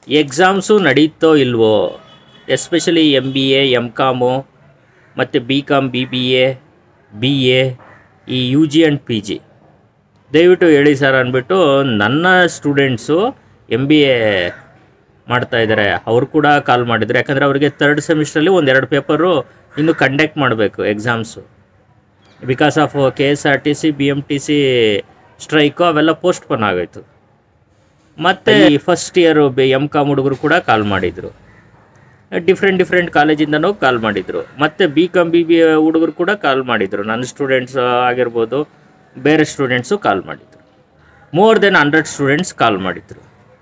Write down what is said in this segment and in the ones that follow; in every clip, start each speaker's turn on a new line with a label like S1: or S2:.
S1: exams ನಡೀತೋ ಇಲ್ವೋ especially M B A M com ಮತ್ತು B com B B A B A ಈ U G and P G ದಯವಿಟ್ಟು ಹೇಳಿ sir ಅಂದ್ಬಿಟ್ಟು ನನ್ನ ಸ್ಟೂಡೆಂಟ್ಸು ಎಮ್ ಬಿ ಎ ಮಾಡ್ತಾ ಇದ್ದಾರೆ ಅವ್ರು ಕೂಡ ಕಾಲ್ ಮಾಡಿದ್ರು ಯಾಕಂದರೆ ಅವರಿಗೆ ತರ್ಡ್ ಸೆಮಿಸ್ಟ್ರಲ್ಲಿ ಒಂದೆರಡು ಪೇಪರು ಇನ್ನು ಕಂಡಕ್ಟ್ ಮಾಡಬೇಕು exams because of K S R T C B M T C strike ಅವೆಲ್ಲ ಪೋಸ್ಟ್ಪೋನ್ ಆಗೋಯ್ತು ಮತ್ತು ಈ first year B M com ಹುಡುಗರು ಕೂಡ ಕಾಲ್ ಮಾಡಿದರು ಡಿಫ್ರೆಂಟ್ ಡಿಫ್ರೆಂಟ್ ಕಾಲೇಜಿಂದನೂ ಕಾಲ್ ಮಾಡಿದರು ಮತ್ತು ಬಿ ಕಾಮ್ ಬಿ ಬಿ ಹುಡುಗರು ಕೂಡ ಕಾಲ್ ಮಾಡಿದರು ನನ್ನ ಸ್ಟೂಡೆಂಟ್ಸ್ ಆಗಿರ್ಬೋದು ಬೇರೆ ಸ್ಟೂಡೆಂಟ್ಸು ಕಾಲ್ ಮಾಡಿದರು more than hundred students call ಮಾಡಿದರು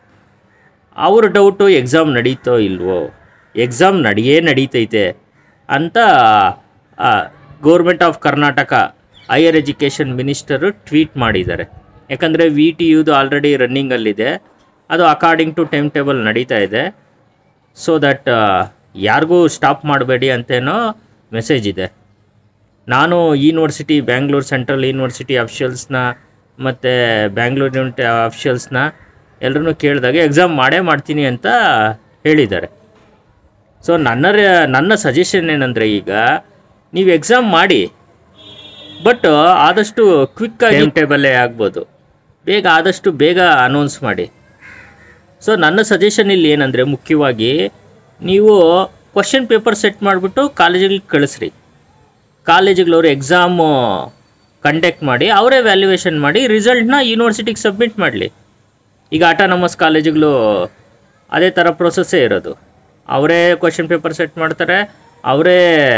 S1: ಅವ್ರ ಡೌಟು ಎಕ್ಸಾಮ್ ನಡೀತೋ ಇಲ್ವೋ ಎಕ್ಸಾಮ್ ನಡಿಯೇ ನಡೀತೈತೆ ಅಂತ government of Karnataka higher education minister tweet ಮಾಡಿದ್ದಾರೆ ಯಾಕಂದರೆ ವಿ ಟಿ ಯುದು ಆಲ್ರೆಡಿ ರನ್ನಿಂಗಲ್ಲಿದೆ ಅದು ಅಕಾರ್ಡಿಂಗ್ ಟು ಟೈಮ್ ಟೇಬಲ್ ನಡೀತಾ ಇದೆ ಸೊ ದಟ್ ಯಾರಿಗೂ ಸ್ಟಾಪ್ ಮಾಡಬೇಡಿ ಅಂತೇನೋ ಮೆಸೇಜ್ ಇದೆ ನಾನು ಯೂನಿವರ್ಸಿಟಿ ಬ್ಯಾಂಗ್ಳೂರು ಸೆಂಟ್ರಲ್ ಯೂನಿವರ್ಸಿಟಿ ಅಫಿಷಿಯಲ್ಸ್ನ ಮತ್ತು ಬ್ಯಾಂಗ್ಳೂರು ಯೂನಿಟಿ ಅಫಿಷಿಯಲ್ಸ್ನ ಎಲ್ಲರೂ ಕೇಳಿದಾಗ ಎಕ್ಸಾಮ್ ಮಾಡೇ ಮಾಡ್ತೀನಿ ಅಂತ ಹೇಳಿದ್ದಾರೆ ಸೊ ನನ್ನ ರ- ನನ್ನ ಸಜೆಷನ್ ಏನಂದರೆ ಈಗ ನೀವು ಎಕ್ಸಾಮ್ ಮಾಡಿ ಬಟ್ ಆದಷ್ಟು ಕ್ವಿಕ್ಕಾಗಿ ಟೈಮ್ ಟೇಬಲ್ಲೇ ಆಗ್ಬೋದು ಬೇಗ ಆದಷ್ಟು ಬೇಗ ಅನೌನ್ಸ್ ಮಾಡಿ ಸೊ ನನ್ನ ಸಜೆಷನ್ ಇಲ್ಲಿ ಏನಂದರೆ ಮುಖ್ಯವಾಗಿ ನೀವು ಕ್ವಶನ್ ಪೇಪರ್ ಸೆಟ್ ಮಾಡಿಬಿಟ್ಟು ಕಾಲೇಜಿಗೆ ಕಳಿಸ್ರಿ ಕಾಲೇಜುಗಳವರು ಎಕ್ಸಾಮು ಕಂಡಕ್ಟ್ ಮಾಡಿ ಅವರೇ ವ್ಯಾಲ್ಯೂಯೇಷನ್ ಮಾಡಿ ರಿಸಲ್ಟ್ನ ಯೂನಿವರ್ಸಿಟಿಗೆ ಸಬ್ಮಿಟ್ ಮಾಡಲಿ ಈಗ ಆಟಾನಮಸ್ ಕಾಲೇಜುಗಳು ಅದೇ ಥರ ಪ್ರೊಸೆಸ್ಸೇ ಇರೋದು ಅವರೇ ಕ್ವಶನ್ ಪೇಪರ್ ಸೆಟ್ ಮಾಡ್ತಾರೆ ಅವರೇ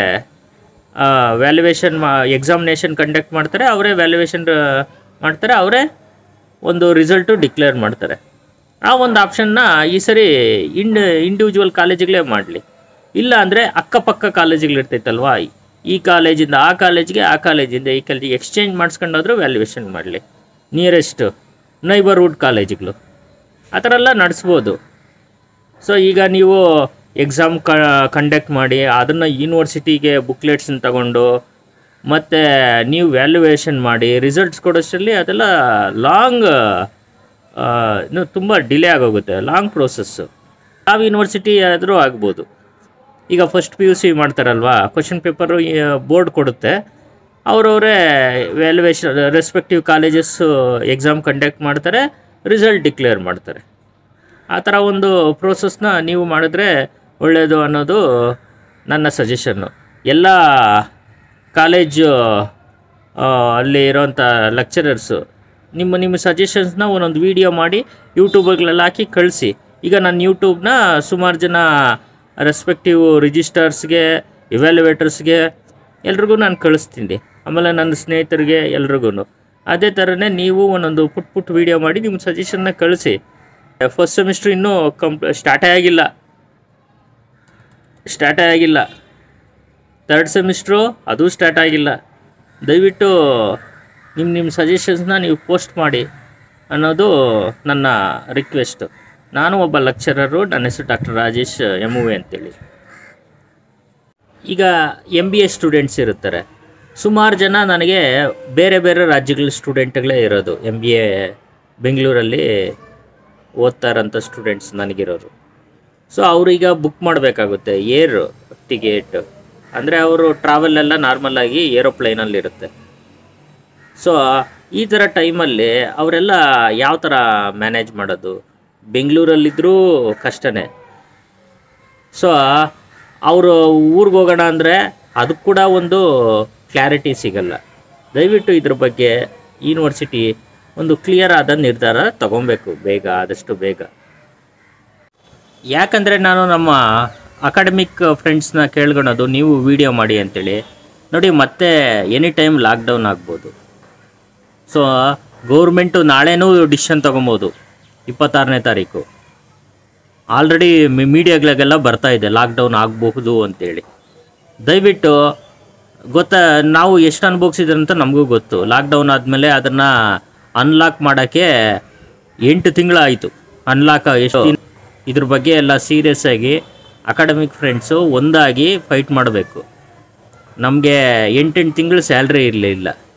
S1: ವ್ಯಾಲ್ಯೂಯೇಷನ್ ಮಾ ಎಕ್ಸಾಮಿನೇಷನ್ ಕಂಡಕ್ಟ್ ಮಾಡ್ತಾರೆ ಅವರೇ ವ್ಯಾಲ್ಯೂಯೇಷನ್ ಮಾಡ್ತಾರೆ ಅವರೇ ಒಂದು ರಿಸಲ್ಟು ಡಿಕ್ಲೇರ್ ಮಾಡ್ತಾರೆ ಆ ಒಂದು ಆಪ್ಷನ್ನ ಈ ಸರಿ ಇಂಡ್ ಇಂಡಿವಿಜುವಲ್ ಕಾಲೇಜುಗಳೇ ಮಾಡಲಿ ಇಲ್ಲ ಅಂದರೆ ಅಕ್ಕಪಕ್ಕ ಕಾಲೇಜುಗಳಿರ್ತೈತಲ್ವಾ ಈ ಕಾಲೇಜಿಂದ ಆ ಕಾಲೇಜಿಗೆ ಆ ಕಾಲೇಜಿಂದ ಈ ಕಾಲೇಜಿಗೆ ಎಕ್ಸ್ಚೇಂಜ್ ಮಾಡಿಸ್ಕೊಂಡಾದ್ರೂ ವ್ಯಾಲ್ಯೂಯೇಷನ್ ಮಾಡಲಿ ನಿಯರೆಸ್ಟ್ ನೈಬರ್ಹುಡ್ ಕಾಲೇಜುಗಳು ಆ ಥರ ಎಲ್ಲ ನಡೆಸ್ಬೋದು ಸೊ ಈಗ ನೀವು ಎಕ್ಸಾಮ್ ಕ ಕಂಡಕ್ಟ್ ಮಾಡಿ ಅದನ್ನು ಯೂನಿವರ್ಸಿಟಿಗೆ ಬುಕ್ಲೆಟ್ಸನ್ನ ತಗೊಂಡು ಮತ್ತು ನೀವು ವ್ಯಾಲ್ಯೂಯೇಷನ್ ಮಾಡಿ ರಿಸಲ್ಟ್ಸ್ ಕೊಡೋಷ್ಟರಲ್ಲಿ ಅದೆಲ್ಲ ಲಾಂಗ್ ಇನ್ನು ತುಂಬ ಡಿಲೇ ಆಗೋಗುತ್ತೆ ಲಾಂಗ್ ಪ್ರೋಸೆಸ್ಸು ಯಾವ ಯೂನಿವರ್ಸಿಟಿ ಆದರೂ ಆಗ್ಬೋದು ಈಗ ಫಸ್ಟ್ ಪಿ ಯು ಸಿ ಮಾಡ್ತಾರಲ್ವಾ ಕ್ವಶನ್ ಪೇಪರು ಬೋರ್ಡ್ ಕೊಡುತ್ತೆ ಅವರವರೇ valuation respective colleges exam conduct ಮಾಡ್ತಾರೆ ರಿಸಲ್ಟ್ ಡಿಕ್ಲೇರ್ ಮಾಡ್ತಾರೆ ಆ ಥರ ಒಂದು ಪ್ರೋಸೆಸ್ನ ನೀವು ಮಾಡಿದ್ರೆ ಒಳ್ಳೆಯದು ಅನ್ನೋದು ನನ್ನ ಸಜೆಷನ್ನು ಎಲ್ಲ ಕಾಲೇಜು ಆ, ಅಲ್ಲಿ ಇರೋಂಥ ಲೆಕ್ಚರರ್ಸು ನಿಮ್ಮ ನಿಮ್ಮ ಸಜೆಷನ್ಸ್ನ ಒಂದೊಂದು ವೀಡಿಯೋ ಮಾಡಿ ಯೂಟ್ಯೂಬ್ಗಳೆಲ್ಲ ಹಾಕಿ ಕಳಿಸಿ ಈಗ ನಾನು ಯೂಟ್ಯೂಬ್ನ ಸುಮಾರು ಜನ ರೆಸ್ಪೆಕ್ಟಿವ್ ರಿಜಿಸ್ಟರ್ಸ್ಗೆ ಇವ್ಯಾಲ್ಯುವೇಟರ್ಸ್ಗೆ ಎಲ್ರಿಗೂ ನಾನು ಕಳಿಸ್ತೀನಿ ಆಮೇಲೆ ನನ್ನ ಸ್ನೇಹಿತರಿಗೆ ಎಲ್ರಿಗೂ ಅದೇ ಥರನೇ ನೀವು ಒಂದೊಂದು ಪುಟ್ ಪುಟ್ ವೀಡಿಯೋ ಮಾಡಿ ನಿಮ್ಮ ಸಜೆಷನ್ನ ಕಳಿಸಿ ಫಸ್ಟ್ ಸೆಮಿಸ್ಟ್ರ್ ಇನ್ನೂ ಕಂಪ್ ಸ್ಟಾರ್ಟೇ ಆಗಿಲ್ಲ ಸ್ಟಾರ್ಟೇ ಆಗಿಲ್ಲ ತರ್ಡ್ ಸೆಮಿಸ್ಟ್ರು ಅದು ಸ್ಟಾರ್ಟ್ ಆಗಿಲ್ಲ ದಯವಿಟ್ಟು ನಿಮ್ಮ ನಿಮ್ಮ ಸಜೆಷನ್ಸ್ನ ನೀವು ಪೋಸ್ಟ್ ಮಾಡಿ ಅನ್ನೋದು ನನ್ನ ರಿಕ್ವೆಸ್ಟು ನಾನು ಒಬ್ಬ ಲೆಕ್ಚರರು ನನ್ನ ಹೆಸರು ಡಾಕ್ಟರ್ ರಾಜೇಶ್ ಎಮ್ ವಿ ಅಂತೇಳಿ ಈಗ ಎಮ್ ಬಿ ಎ ಸ್ಟೂಡೆಂಟ್ಸ್ ಇರ್ತಾರೆ ಸುಮಾರು ಜನ ನನಗೆ ಬೇರೆ ಬೇರೆ ರಾಜ್ಯಗಳ ಸ್ಟೂಡೆಂಟ್ಗಳೇ ಇರೋದು ಎಮ್ ಬಿ ಎ ಬೆಂಗಳೂರಲ್ಲಿ ಓದ್ತಾ ಇರೋಂಥ ಸ್ಟೂಡೆಂಟ್ಸ್ ನನಗಿರೋರು ಸೊ ಅವರೀಗ ಬುಕ್ ಮಾಡಬೇಕಾಗುತ್ತೆ ಏರ್ ಟಿಕೆಟ್ ಅಂದರೆ ಅವರು ಟ್ರಾವೆಲ್ ಎಲ್ಲ ನಾರ್ಮಲಾಗಿ ಏರೋಪ್ಲೇನಲ್ಲಿ ಇರುತ್ತೆ ಸೊ ಈ ಥರ ಟೈಮಲ್ಲಿ ಅವರೆಲ್ಲ ಯಾವ ಥರ ಮ್ಯಾನೇಜ್ ಮಾಡೋದು ಬೆಂಗಳೂರಲ್ಲಿದ್ದರೂ ಕಷ್ಟನೇ ಸೊ ಅವರು ಊರಿಗೆ ಹೋಗೋಣ ಅಂದರೆ ಅದಕ್ಕೆ ಕೂಡ ಒಂದು ಕ್ಲಾರಿಟಿ ಸಿಗಲ್ಲ ದಯವಿಟ್ಟು ಇದ್ರ ಬಗ್ಗೆ ಯೂನಿವರ್ಸಿಟಿ ಒಂದು ಕ್ಲಿಯರ್ ಆದ ನಿರ್ಧಾರ ತಗೊಬೇಕು ಬೇಗ ಆದಷ್ಟು ಬೇಗ ಯಾಕಂದರೆ ನಾನು ನಮ್ಮ ಅಕಾಡೆಮಿಕ್ ಫ್ರೆಂಡ್ಸ್ನ ಕೇಳ್ಕೊಳೋದು ನೀವು ವಿಡಿಯೋ ಮಾಡಿ ಅಂತೇಳಿ ನೋಡಿ ಮತ್ತೆ ಎನಿ ಟೈಮ್ ಲಾಕ್ಡೌನ್ ಆಗ್ಬೋದು ಸೊ ಗೌರ್ಮೆಂಟು ನಾಳೆನೂ ಡಿಸಿಷನ್ ತೊಗೊಬೋದು ಇಪ್ಪತ್ತಾರನೇ ತಾರೀಕು ಆಲ್ರೆಡಿ ಮೀಡಿಯಾಗಳಿಗೆಲ್ಲ ಬರ್ತಾ ಇದೆ ಲಾಕ್ಡೌನ್ ಆಗಬಹುದು ಅಂತೇಳಿ ದಯವಿಟ್ಟು ಗೊತ್ತಾ ನಾವು ಎಷ್ಟು ಅನುಭವಿಸಿದ್ರೆ ಅಂತ ನಮಗೂ ಗೊತ್ತು ಲಾಕ್ಡೌನ್ ಆದಮೇಲೆ ಅದನ್ನು ಅನ್ಲಾಕ್ ಮಾಡೋಕ್ಕೆ ಎಂಟು ತಿಂಗಳಾಯಿತು ಅನ್ಲಾಕ್ ಎಷ್ಟು ದಿನ- ಇದ್ರ ಬಗ್ಗೆ ಎಲ್ಲ ಸೀರಿಯಸ್ ಆಗಿ ಅಕಾಡೆಮಿಕ್ ಫ್ರೆಂಡ್ಸು ಒಂದಾಗಿ ಫೈಟ್ ಮಾಡಬೇಕು ನಮಗೆ ಎಂಟೆಂಟು ತಿಂಗಳು ಸ್ಯಾಲ್ರಿ ಇರಲಿಲ್ಲ